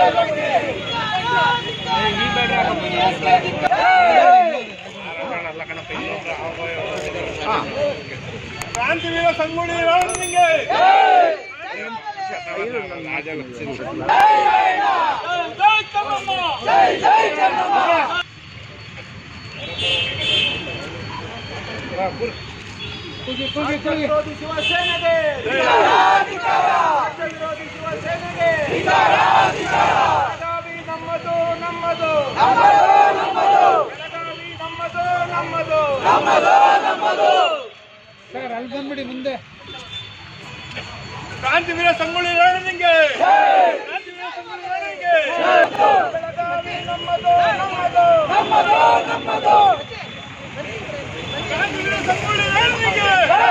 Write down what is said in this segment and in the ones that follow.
ಕ್ರಾಂತಿವೀರ ಸಂಗೊಳ್ಳಿ ರಾಯಣ್ಣನಿಗೆ ಜೈ ಕಮ್ಮಮ್ಮ ವಿರೋಧಿ ಶಿವಸೇನೆಗೆ ರಾಜ್ಯ ವಿರೋಧಿ ಶಿವಸೇನೆಗೆ ಬೆಳಗಾವಿ ನಮ್ಮದು ನಮ್ಮದು ಬೆಳಗಾವಿ ನಮ್ಮದು ನಮ್ಮದು ಸರ್ ಅಲ್ಲಿ ಬಂದ್ಬಿಡಿ ಮುಂದೆ ಕ್ರಾಂತಿವೀರ ಸಂಗೊಳ್ಳಿ ರಾಯಣ್ಣನಿಗೆ ಕ್ರಾಂತಿವೀರ ಸಂಗೊಳ್ಳಿ ರಾಯಣ್ಣನಿಗೆ ಬೆಳಗಾವಿ ನಮ್ಮದು ನಮ್ಮದು ಕ್ರಾಂತಿವೀರ ಸಂಗೊಳ್ಳಿ ರಾಯಣ್ಣನಿಗೆ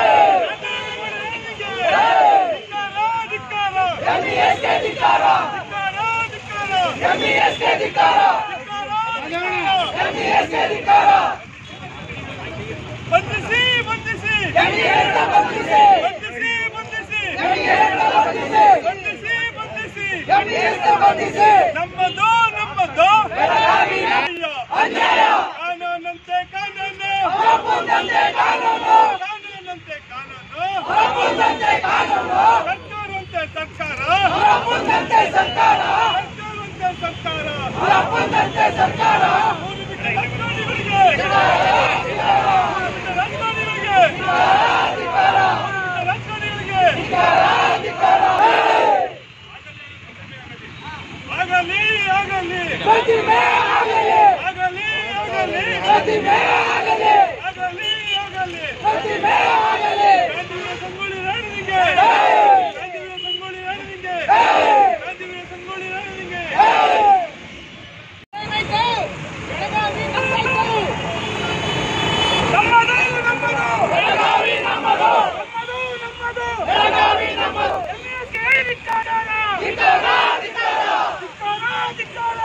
ಬಂಧಿಸಿ ಬಂಧಿಸಿ ಬಂಧಿಸಿ ಬಂಧಿಸಿ ಬಂಧಿಸಿ ಬಂಧಿಸಿ ನಮ್ಮದು ನಮ್ಮದು ಅನ್ಯಾಯ ಕಾನೂನಂತೆ ಕಾನೂನು ಕಾನೂನಂತೆ ಕಾನೂನು ಸರ್ಕಾರವಂತೆ ಸರ್ಕಾರ ಸರ್ಕಾರವಂತೆ ಸರ್ಕಾರ ಊರು ಬಿಟ್ಟ ರಾಜಕಾರಣಿಗಳಿಗೆ ರಾಜಕಾರಣಿಗಳಿಗೆ ರಾಜಕಾರಣಿಗಳಿಗೆ ಆಗಲಿ ಆಗಲಿ ಆಗಲಿ ಆಗಲಿ ಆಗಲಿ ಆಗಲಿ ಗಾಂಧಿವೀರ ಸಂಗೊಳ್ಳಿ ರಾಯನಿಗೆ ಗಾಂಧಿವೀರ ಸಂಗೊಳ್ಳಿ ರಾಯನಿಗೆ ಗಾಂಧಿವೀರ ಸಂಗೊಳ್ಳಿ ರಾಯನಿಗೆ ನಮ್ಮದು ನಮ್ಮದು ಬೆಳಗಾವಿ ನಮ್ಮದು ನಮ್ಮದು ನಮ್ಮದು ಬೆಳಗಾವಿ ನಮ್ಮದು ಎಲ್ಲಿಗೆ ಧಿಕ್ಕಾರ ಧಿಕ್ಕಾರ ಧಿಕ್ಕಾರ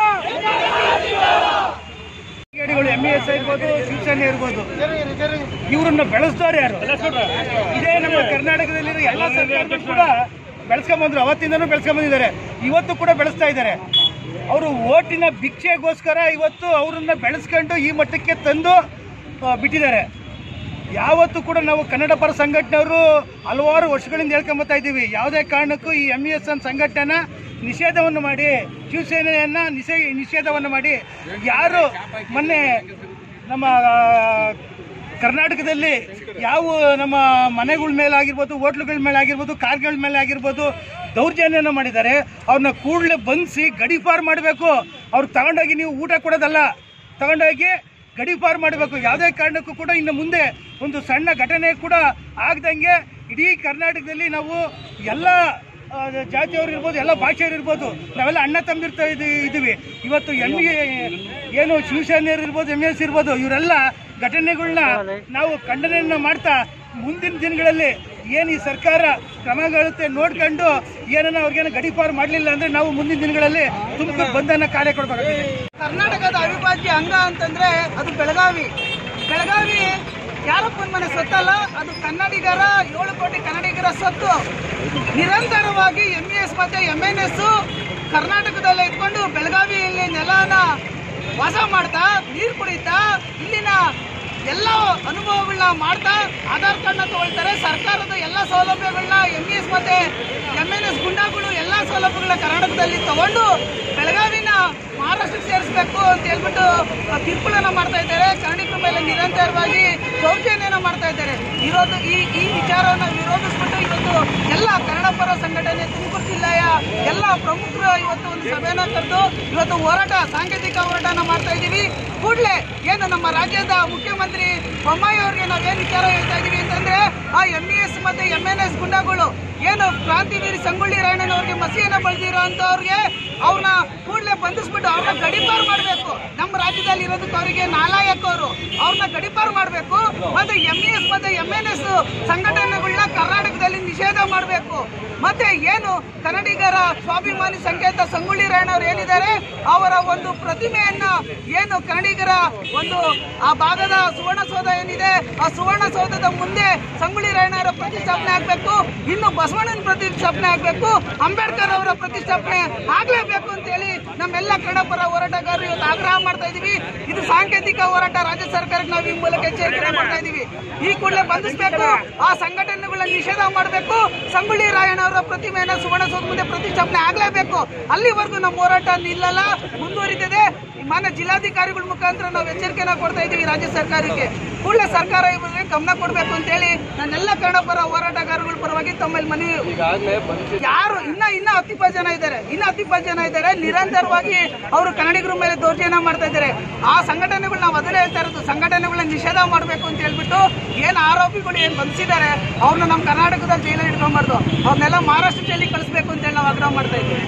ಗಳು ಎಂ ಎಸ್ ಇರ್ಬೋದು ಶಿವಸೇನೆ ಇರ್ಬೋದು ಇವರನ್ನ ಬೆಳೆಸ್ತಾರೆ ಯಾರು ಇದೇ ನಮ್ಮ ಕರ್ನಾಟಕದಲ್ಲಿರೋ ಎಲ್ಲ ಸರ್ಕಾರಗಳು ಕೂಡ ಬೆಳೆಸ್ಕೊಂಬಂದ್ರು ಅವತ್ತಿಂದನೂ ಬೆಳೆಸ್ಕೊಂಬಂದಿದ್ದಾರೆ ಇವತ್ತು ಕೂಡ ಬೆಳೆಸ್ತಾ ಇದ್ದಾರೆ ಅವರು ಓಟಿನ ಭಿಕ್ಷೆಗೋಸ್ಕರ ಇವತ್ತು ಅವರನ್ನ ಬೆಳೆಸ್ಕೊಂಡು ಈ ಮಟ್ಟಕ್ಕೆ ತಂದು ಆ, ಬಿಟ್ಟಿದ್ದಾರೆ ಯಾವತ್ತೂ ಕೂಡ ನಾವು ಕನ್ನಡ ಪರ ಸಂಘಟನೆಯವರು ಹಲವಾರು ವರ್ಷಗಳಿಂದ ಹೇಳ್ಕೊಂಬತ್ತಾ ಇದ್ದೀವಿ ಯಾವುದೇ ಕಾರಣಕ್ಕೂ ಈ ಎಂ ಎಸ್ ಎನ್ ಸಂಘಟನೆ ನಿಷೇಧವನ್ನು ಮಾಡಿ ಶಿವಸೇನೆಯನ್ನ ನಿಷೇ ನಿಷೇಧವನ್ನು ಮಾಡಿ ಯಾರು ಮೊನ್ನೆ ನಮ್ಮ ಆ, ಕರ್ನಾಟಕದಲ್ಲಿ ಯಾವ ನಮ್ಮ ಮನೆಗಳ ಮೇಲೆ ಆಗಿರ್ಬೋದು ಹೋಟ್ಲುಗಳ ಮೇಲೆ ಆಗಿರ್ಬೋದು ಕಾರ್ಗಳ ಮೇಲೆ ಆಗಿರ್ಬೋದು ದೌರ್ಜನ್ಯನ ಮಾಡಿದ್ದಾರೆ ಅವ್ರನ್ನ ಕೂಡಲೇ ಬಂಧಿಸಿ ಗಡಿಪಾರು ಮಾಡಬೇಕು ಅವ್ರು ತಗೊಂಡೋಗಿ ನೀವು ಊಟ ಕೊಡೋದಲ್ಲ ತಗೊಂಡೋಗಿ ಗಡಿಪಾರು ಮಾಡಬೇಕು ಯಾವುದೇ ಕಾರಣಕ್ಕೂ ಕೂಡ ಇನ್ನು ಮುಂದೆ ಒಂದು ಸಣ್ಣ ಘಟನೆ ಕೂಡ ಆಗ್ದಂಗೆ ಇಡೀ ಕರ್ನಾಟಕದಲ್ಲಿ ನಾವು ಎಲ್ಲ ಆ, ಜಾತಿಯವರು ಇರ್ಬೋದು ಎಲ್ಲ ಭಾಷೆಯವರು ಇರ್ಬೋದು ನಾವೆಲ್ಲ ಅಣ್ಣ ತಮ್ಮಿರ್ತಾ ಇದ್ದೀವಿ ಇವತ್ತು ಎಮ್ ಏನು ಶಿವಸೇನೆಯವರು ಇರ್ಬೋದು ಎಮ್ ಎಸ್ ಇರ್ಬೋದು ಇವರೆಲ್ಲ ಘಟನೆಗಳನ್ನ ನಾವು ಖಂಡನೆಯನ್ನ ಮಾಡ್ತಾ ಮುಂದಿನ ದಿನಗಳಲ್ಲಿ ಏನು ಈ ಸರ್ಕಾರ ಕ್ರಮಗಳತ್ತೆ ನೋಡ್ಕೊಂಡು ಏನನ್ನ ಅವ್ರಿಗೇನು ಗಡಿಪಾರು ಮಾಡಲಿಲ್ಲ ಅಂದ್ರೆ ನಾವು ಮುಂದಿನ ದಿನಗಳಲ್ಲಿ ತುಮಕೂರು ಬಂಧನ ಕಾರ್ಯ ಕೊಡಬೇಕಾಗಿದೆ ಕರ್ನಾಟಕದ ಅವಿಭಾಜ್ಯ ಅಂಗ ಅಂತಂದ್ರೆ ಅದು ಬೆಳಗಾವಿ ಬೆಳಗಾವಿ ಯಾರಪ್ಪನ ಮನೆ ಸೊತ್ತಲ್ಲ ಅದು ಕನ್ನಡಿಗರ ಏಳು ಕೋಟಿ ಕನ್ನಡಿಗರ ಸೊತ್ತು ನಿರಂತರವಾಗಿ ಎಂ ಎಸ್ ಮತ್ತೆ ಎಂ ಎನ್ ಎಸ್ ಕರ್ನಾಟಕದಲ್ಲೇ ಇಟ್ಕೊಂಡು ಬೆಳಗಾವಿಯಲ್ಲಿ ನೆಲನ ವಾಸ ಮಾಡ್ತಾ ನೀರು ಕುಡಿತಾ ಇಲ್ಲಿನ ಎಲ್ಲ ಅನುಭವಗಳನ್ನ ಮಾಡ್ತಾ ಆಧಾರ್ ಕಾರ್ಡ್ನ ತಗೊಳ್ತಾರೆ ಸರ್ಕಾರದ ಎಲ್ಲ ಸೌಲಭ್ಯಗಳನ್ನ ಎಂ ಎಸ್ ಮತ್ತೆ ಎಂ ಎನ್ ಎಸ್ ಗುಂಡಾಗಳು ಎಲ್ಲ ಸೌಲಭ್ಯಗಳನ್ನ ಕರ್ನಾಟಕದಲ್ಲಿ ತಗೊಂಡು ಬೆಳಗಾವಿನ ಮಹಾರಾಷ್ಟ್ರಕ್ಕೆ ಸೇರಿಸಬೇಕು ಅಂತ ಹೇಳ್ಬಿಟ್ಟು ಆ, ಕಿರುಕುಳನ ಮಾಡ್ತಾ ಇದ್ದಾರೆ ಕನ್ನಡಿಗರ ಮೇಲೆ ನಿರಂತರವಾಗಿ ದೌರ್ಜನ್ಯನ ಮಾಡ್ತಾ ಇದ್ದಾರೆ ವಿರೋಧ ಈ ಈ ವಿಚಾರವನ್ನು ವಿರೋಧಿಸ್ಬಿಟ್ಟು ಇವತ್ತು ಎಲ್ಲ ಕನ್ನಡ ಪರ ಸಂಘಟನೆ ತುಮಕೂರು ಜಿಲ್ಲೆಯ ಎಲ್ಲ ಪ್ರಮುಖರು ಇವತ್ತು ಒಂದು ಸಭೆಯನ್ನ ಕರೆದು ಇವತ್ತು ಹೋರಾಟ ಸಾಂಕೇತಿಕ ಹೋರಾಟನ ಮಾಡ್ತಾ ಇದ್ದೀವಿ ಕೂಡಲೇ ಏನು ನಮ್ಮ ರಾಜ್ಯದ ಮುಖ್ಯಮಂತ್ರಿ ಬೊಮ್ಮಾಯಿ ಅವರಿಗೆ ನಾವೇನು ವಿಚಾರ ಹೇಳ್ತಾ ಇದೀವಿ ಅಂತಂದ್ರೆ ಆ ಎಂ ಇ ಎಸ್ ಮತ್ತೆ ಎಂ ಎನ್ ಎಸ್ ಗುಂಡಾಗಳು ಏನು ಕ್ರಾಂತಿವೀರಿ ಸಂಗೊಳ್ಳಿ ರಾಯಣ್ಣನವ್ರಿಗೆ ಮಸಿಯನ್ನ ಬಳದಿರೋ ಅಂತವ್ರಿಗೆ ಅವ್ರನ್ನ ಕೂಡಲೇ ಬಂಧಿಸ್ಬೇಕು ಅಂದ್ಬಿಟ್ಟು ಅವ್ರನ್ನ ಗಡಿಪಾರು ಮಾಡಬೇಕು ನಮ್ಮ ರಾಜ್ಯದಲ್ಲಿ ಇರೋದಕ್ಕೆ ಅವರಿಗೆ ನಾಲಾಯಕ್ ಅವರು ಅವ್ರನ್ನ ಗಡಿಪಾರು ಮಾಡಬೇಕು ಮತ್ತೆ ಎಂ ಎಸ್ ಮತ್ತೆ ಎಂ ಎನ್ ಎಸ್ ಸಂಘಟನೆಗಳನ್ನ ಕರ್ನಾಟಕದಲ್ಲಿ ನಿಷೇಧ ಮಾಡಬೇಕು ಮತ್ತೆ ಏನು ಕನ್ನಡಿಗರ ಸ್ವಾಭಿಮಾನಿ ಸಂಕೇತ ಸಂಗೊಳ್ಳಿ ರಾಯಣ್ಣವ್ರು ಏನಿದ್ದಾರೆ ಅವರ ಒಂದು ಪ್ರತಿಮೆಯನ್ನ ಏನು ಕನ್ನಡಿಗರ ಒಂದು ಆ ಭಾಗದ ಸುವರ್ಣಸೌಧ ಏನಿದೆ ಆ ಸುವರ್ಣಸೌಧದ ಮುಂದೆ ಸಂಗೊಳ್ಳಿ ರಾಯಣ್ಣವರ ಪ್ರತಿಷ್ಠಾಪನೆ ಆಗ್ಬೇಕು ಇನ್ನು ಬಸವಣ್ಣನ ಪ್ರತಿಷ್ಠಾಪನೆ ಆಗ್ಬೇಕು ಅಂಬೇಡ್ಕರ್ ಅವರ ಪ್ರತಿಷ್ಠಾಪನೆ ಆಗ್ಲೇಬೇಕು ಅಂತ ಹೇಳಿ ನಮ್ಮೆಲ್ಲ ಕನ್ನಡಪರ ಹೋರಾಟಗಾರರು ಇವತ್ತು ಆಗ್ರಹ ಮಾಡ್ತಾ ಇದೀವಿ ಇದು ಸಾಂಕೇತಿಕ ಹೋರಾಟ ರಾಜ್ಯ ಸರ್ಕಾರಕ್ಕೆ ನಾವು ಈ ಮೂಲಕ ಎಚ್ಚರಿಕೆ ಮಾಡ್ತಾ ಇದೀವಿ ಈ ಕೂಡಲೇ ಬಂಧಿಸಬೇಕು ಆ ಸಂಘಟನೆಗಳನ್ನ ನಿಷೇಧ ಮಾಡಬೇಕು ಸಂಗೊಳ್ಳಿ ರಾಯಣ್ಣ ಅವರ ಪ್ರತಿಮೆಯನ್ನ ಸುವರ್ಣಸೌಧ ಮುಂದೆ ಪ್ರತಿಷ್ಠಾಪನೆ ಆಗ್ಲೇಬೇಕು ಅಲ್ಲಿವರೆಗೂ ನಮ್ಮ ಹೋರಾಟ ನಿಲ್ಲಲ್ಲ ಮುಂದುವರಿತದೆ ಮಾನ್ಯ ಜಿಲ್ಲಾಧಿಕಾರಿಗಳ ಮುಖಾಂತರ ನಾವು ಎಚ್ಚರಿಕೆನ ಕೊಡ್ತಾ ಇದ್ದೀವಿ ರಾಜ್ಯ ಸರ್ಕಾರಕ್ಕೆ ಕೂಡಲೇ ಸರ್ಕಾರ ಇವ್ರಿಗೆ ಗಮನ ಕೊಡಬೇಕು ಅಂತ ಹೇಳಿ ನನ್ನೆಲ್ಲ ಕನ್ನಡ ಪರ ಹೋರಾಟಗಾರಗಳ ಪರವಾಗಿ ತಮ್ಮಲ್ಲಿ ಮನವಿ ಯಾರು ಇನ್ನ ಇನ್ನ ಹತ್ತಿಪ್ಪತ್ತು ಜನ ಇದ್ದಾರೆ ಇನ್ನ ಹತ್ತಿಪ್ಪತ್ತು ಜನ ಇದ್ದಾರೆ ನಿರಂತರವಾಗಿ ಅವರು ಕನ್ನಡಿಗರ ಮೇಲೆ ದೌರ್ಜನ್ಯ ಮಾಡ್ತಾ ಇದ್ದಾರೆ ಆ ಸಂಘಟನೆಗಳು ನಾವು ಅದನ್ನೇ ಹೇಳ್ತಾ ಇರೋದು ಸಂಘಟನೆಗಳನ್ನ ನಿಷೇಧ ಮಾಡಬೇಕು ಅಂತ ಹೇಳ್ಬಿಟ್ಟು ಏನ್ ಆರೋಪಿಗಳು ಏನ್ ಬಂಧಿಸಿದ್ದಾರೆ ಅವ್ರನ್ನ ನಮ್ಮ ಕರ್ನಾಟಕದಲ್ಲಿ ಜೈಲಲ್ಲಿ ಇಟ್ಕೊಂಬಾರ್ದು ಅವ್ರನ್ನೆಲ್ಲ ಮಹಾರಾಷ್ಟ್ರ ಜೈಲಿಗೆ ಕಳಿಸ್ಬೇಕು ಅಂತ ಹೇಳಿ ನಾವು ಆಗ್ರಹ ಮಾಡ್ತಾ ಇದ್ದೀವಿ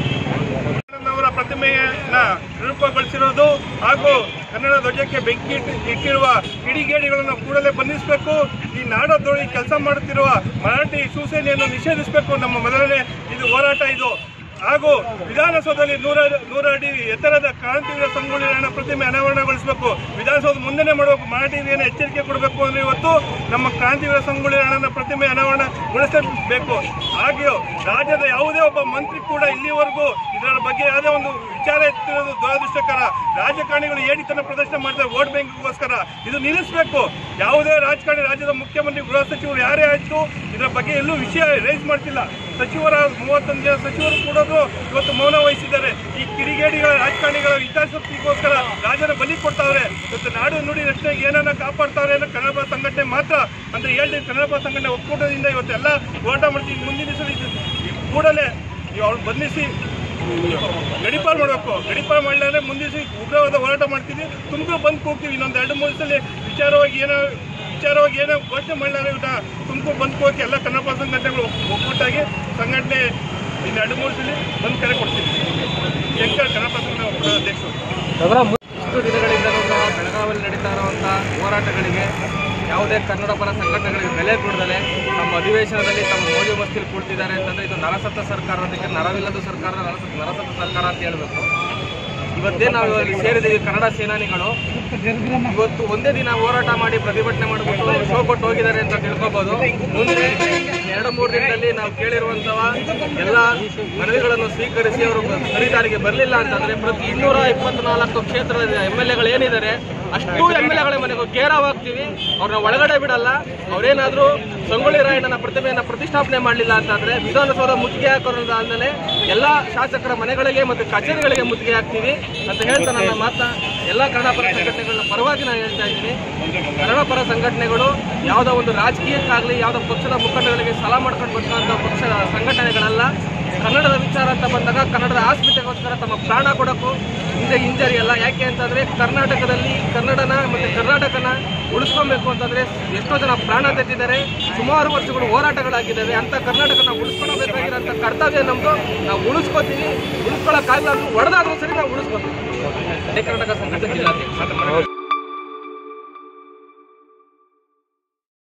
ಅವರ ಪ್ರತಿಮೆಯನ್ನ ವಿರೂಪಗೊಳಿಸಿರುವುದು ಹಾಗೂ ಕನ್ನಡ ಧ್ವಜಕ್ಕೆ ಬೆಂಕಿ ಇಟ್ಟು- ಇಟ್ಟಿರುವ ಕಿಡಿಗೇಡಿಗಳನ್ನು ಕೂಡಲೇ ಬಂಧಿಸಬೇಕು ಈ ನಾಡದ್ರೋಹಿ ಕೆಲಸ ಮಾಡುತ್ತಿರುವ ಮರಾಠಿ ಶಿವಸೇನೆಯನ್ನು ನಿಷೇಧಿಸಬೇಕು ನಮ್ಮ ಮೊದಲನೇ ಇದು ಹೋರಾಟ ಇದು ಹಾಗೂ ವಿಧಾನಸೌಧದಲ್ಲಿ ನೂರ ನೂರ ಅಡಿ ಎತ್ತರದ ಕ್ರಾಂತಿವೀರ ಸಂಗೊಳ್ಳಿ ರಾಯಣ್ಣ ಪ್ರತಿಮೆ ಅನಾವರಣಗೊಳಿಸಬೇಕು ವಿಧಾನಸೌಧ ಮುಂದೆನೆ ಮಾಡಬೇಕು ಮರಾಠಿಗೇನು ಎಚ್ಚರಿಕೆ ಕೊಡಬೇಕು ಅಂದ್ರೆ ಇವತ್ತು ನಮ್ಮ ಕ್ರಾಂತಿವೀರ ಸಂಗೊಳ್ಳಿ ರಾಯಣ್ಣನ ಪ್ರತಿಮೆ ಅನಾವರಣಗೊಳಿಸಬೇಕು ಹಾಗೆಯೂ ರಾಜ್ಯದ ಯಾವುದೇ ಒಬ್ಬ ಮಂತ್ರಿ ಕೂಡ ಇಲ್ಲಿವರೆಗೂ ಇದರ ಬಗ್ಗೆ ಯಾವುದೇ ಒಂದು ವಿಚಾರ ಎತ್ತಿರೋದು ದುರದೃಷ್ಟಕರ ರಾಜಕಾರಣಿಗಳು ಏಡಿತನ ಪ್ರದರ್ಶನ ಮಾಡ್ತಾರೆ ವೋಟ್ ಬ್ಯಾಂಕ್ಗೋಸ್ಕರ ಇದು ನಿಲ್ಲಿಸಬೇಕು ಯಾವುದೇ ರಾಜಕಾರಣಿ ರಾಜ್ಯದ ಮುಖ್ಯಮಂತ್ರಿ ಗೃಹ ಸಚಿವರು ಯಾರೇ ಆಯ್ತು ಇದರ ಬಗ್ಗೆ ಎಲ್ಲೂ ವಿಷಯ ರೈಸ್ ಮಾಡ್ತಿಲ್ಲ ಸಚಿವರ ಮೂವತ್ತೊಂದು ಜನ ಸಚಿವರು ಕೂಡ ಇವತ್ತು ಮೌನ ವಹಿಸಿದ್ದಾರೆ ಈ ಕಿಡಿಗೇಡಿಗಳ ರಾಜಕಾರಣಿಗಳ ಹಿತಾಸಕ್ತಿಗೋಸ್ಕರ ರಾಜನ ಬಲಿ ಕೊಡ್ತಾವ್ರೆ ಇವತ್ತು ನಾಡು ನುಡಿ ರಕ್ಷಣೆಗೆ ಏನನ್ನ ಕಾಪಾಡ್ತಾವ್ರೆ ಅನ್ನೋ ಕನ್ನಡ ಸಂಘಟನೆ ಮಾತ್ರ ಅಂತ ಹೇಳ್ತೀನಿ ಕನ್ನಡ ಸಂಘಟನೆ ಒಕ್ಕೂಟದಿಂದ ಇವತ್ತೆಲ್ಲ ಹೋರಾಟ ಮಾಡ್ತೀವಿ ಮುಂದಿನ ದಿವಸ ಇದು- ಈ ಕೂಡಲೇ ಅವ್ರು ಬಂಧಿಸಿ ಗಡಿಪಾರು ಮಾಡಬೇಕು ಗಡಿಪಾರು ಮಾಡಲಾದ್ರೆ ಮುಂದಿನ ದಿವಸ ಉಗ್ರವಾದ ಹೋರಾಟ ಮಾಡ್ತೀವಿ ತುಮಕೂರು ಬಂದು ಹೋಗ್ತೀವಿ ಇನ್ನೊಂದು ಎರಡು ಮೂರು ದಿವಸದಲ್ಲಿ ವಿಚಾರವಾಗಿ ಏನೋ ವಿಚಾರವಾಗಿ ಏನೋ ಘೋಷಣೆ ಮಾಡಲಾರೆ ಇವತ್ತ ತುಮಕೂರು ಬಂದು ಹೋಗಿ ಎಲ್ಲ ಕನ್ನಡ ಸಂಘಟನೆಗಳು ಒಕ್ಕೂಟಾಗಿ ಸಂಘಟನೆ ಇನ್ನು ಎರಡು ಮೂರು ಸಲ ಬಂದು ಕರೆ ಕೊಡ್ತೀವಿ ಶಂಕರ್ ಕನ್ನಡ ಸಂಘಟನೆ ಒಕ್ಕೂಟದ ಅಧ್ಯಕ್ಷರು ಇಷ್ಟು ದಿನಗಳಿಂದಲೂ ಸಹ ಬೆಳಗಾವಿಯಲ್ಲಿ ನಡೀತಾ ಇರುವಂಥ ಹೋರಾಟಗಳಿಗೆ ಯಾವುದೇ ಕನ್ನಡ ಪರ ಸಂಘಟನೆಗಳಿಗೆ ಬೆಲೆ ಕೊಡದಲೆ ನಮ್ಮ ಅಧಿವೇಶನದಲ್ಲಿ ತಮ್ಮ ಮೋಜು ಮಸ್ತಿಲಿ ಕೂಡ್ತಿದ್ದಾರೆ ಅಂತಂದ್ರೆ ಇದು ನರಸತ್ತ ಸರ್ಕಾರ ಅದಕ್ಕೆ ನರವಿಲ್ಲದ ಸರ್ಕಾರ ನರಸತ್ತ ನರಸತ್ತ ಸರ್ಕಾರ ಅಂತ ಹೇಳಬೇಕು ಇವತ್ತೇ ನಾವು ಇಲ್ಲಿ ಸೇರಿದ್ದೀವಿ ಕನ್ನಡ ಸೇನಾನಿಗಳು ಇವತ್ತು ಒಂದೇ ದಿನ ಹೋರಾಟ ಮಾಡಿ ಪ್ರತಿಭಟನೆ ಮಾಡಿಬಿಟ್ಟು ಶೋ ಕೊಟ್ಟು ಹೋಗಿದ್ದಾರೆ ಅಂತ ತಿಳ್ಕೊಬೋದು ಮುಂದೆ ಎರಡು ಮೂರು ದಿನದಲ್ಲಿ ನಾವು ಕೇಳಿರುವಂತಹ ಎಲ್ಲ ಮನವಿಗಳನ್ನು ಸ್ವೀಕರಿಸಿ ಅವರು ಖರೀದಾರಿಗೆ ಬರಲಿಲ್ಲ ಅಂತಂದ್ರೆ ಪ್ರತಿ ಇನ್ನೂರ ಇಪ್ಪತ್ನಾಲ್ಕು ಕ್ಷೇತ್ರದ ಎಮ್ ಎಲ್ ಎಗಳು ಏನಿದ್ದಾರೆ ಅಷ್ಟು ಎಮ್ ಎಲ್ ಎಗಳ ಮನೆಗೂ ಕೇರವಾಗ್ತೀವಿ ಅವ್ರನ್ನ ಒಳಗಡೆ ಬಿಡಲ್ಲ ಅವ್ರೇನಾದ್ರೂ ಸಂಗೊಳ್ಳಿ ರಾಯಣ್ಣನ ಪ್ರತಿಮೆಯನ್ನ ಪ್ರತಿಷ್ಠಾಪನೆ ಮಾಡಲಿಲ್ಲ ಅಂತಂದ್ರೆ ವಿಧಾನಸೌಧ ಮುತ್ತಿಗೆ ಹಾಕೋದ್ರಿಂದ ಎಲ್ಲ ಶಾಸಕರ ಮನೆಗಳಿಗೆ ಮತ್ತು ಕಚೇರಿಗಳಿಗೆ ಮುತ್ತಿಗೆ ಹಾಕ್ತೀವಿ ಅಂತ ಹೇಳ್ತಾ ನನ್ನ ಮಾತನ್ನ ಎಲ್ಲ ಕನ್ನಡ ಪರ ಸಂಘಟನೆಗಳ ಪರವಾಗಿ ನಾನು ಹೇಳ್ತಾ ಇದ್ದೀನಿ ಕನ್ನಡ ಪರ ಸಂಘಟನೆಗಳು ಯಾವುದೋ ಒಂದು ರಾಜಕೀಯಕ್ಕಾಗಲಿ ಯಾವುದೋ ಪಕ್ಷದ ಮುಖಂಡಗಳಿಗೆ ಸಲ ಮಾಡ್ಕೊಂಡು ಬರ್ತಕ್ಕಂಥ ಪಕ್ಷದ ಸಂಘಟನೆಗಳಲ್ಲ ಕನ್ನಡದ ವಿಚಾರ ಅಂತ ಬಂದಾಗ ಕನ್ನಡದ ಆಸ್ಮಿತೆಗೋಸ್ಕರ ತಮ್ಮ ಪ್ರಾಣ ಕೊಡೋಕ್ಕೂ ಹಿಂದೆ ಹಿಂಜರಿ ಅಲ್ಲ ಯಾಕೆ ಅಂತಂದ್ರೆ ಕರ್ನಾಟಕದಲ್ಲಿ ಕನ್ನಡನ ಮತ್ತೆ ಕರ್ನಾಟಕನ ಉಳಿಸ್ಕೊಬೇಕು ಅಂತಂದ್ರೆ ಎಷ್ಟೋ ಜನ ಪ್ರಾಣ ತೆತ್ತಿದ್ದಾರೆ ಸುಮಾರು ವರ್ಷಗಳು ಹೋರಾಟಗಳಾಗಿದ್ದಾವೆ ಅಂತ ಕರ್ನಾಟಕನ ಉಳಿಸ್ಕೊಳ್ಬೇಕಾಗಿರೋಂಥ ಕರ್ತವ್ಯ ನಮ್ದು ನಾವು ಉಳಿಸ್ಕೊತೀವಿ ಉಳಿಸ್ಕೊಳಕ್ಕಾಗಲ್ಲ ಅಂದ್ರೆ ಹೊಡೆದಾದ್ರೂ ಸರಿ ನಾವು ಉಳಿಸ್ಕೊತೀವಿ ಕರ್ನಾಟಕ ಸಂಘಟನೆ ಜಿಲ್ಲಾಧ್ಯಕ್ಷ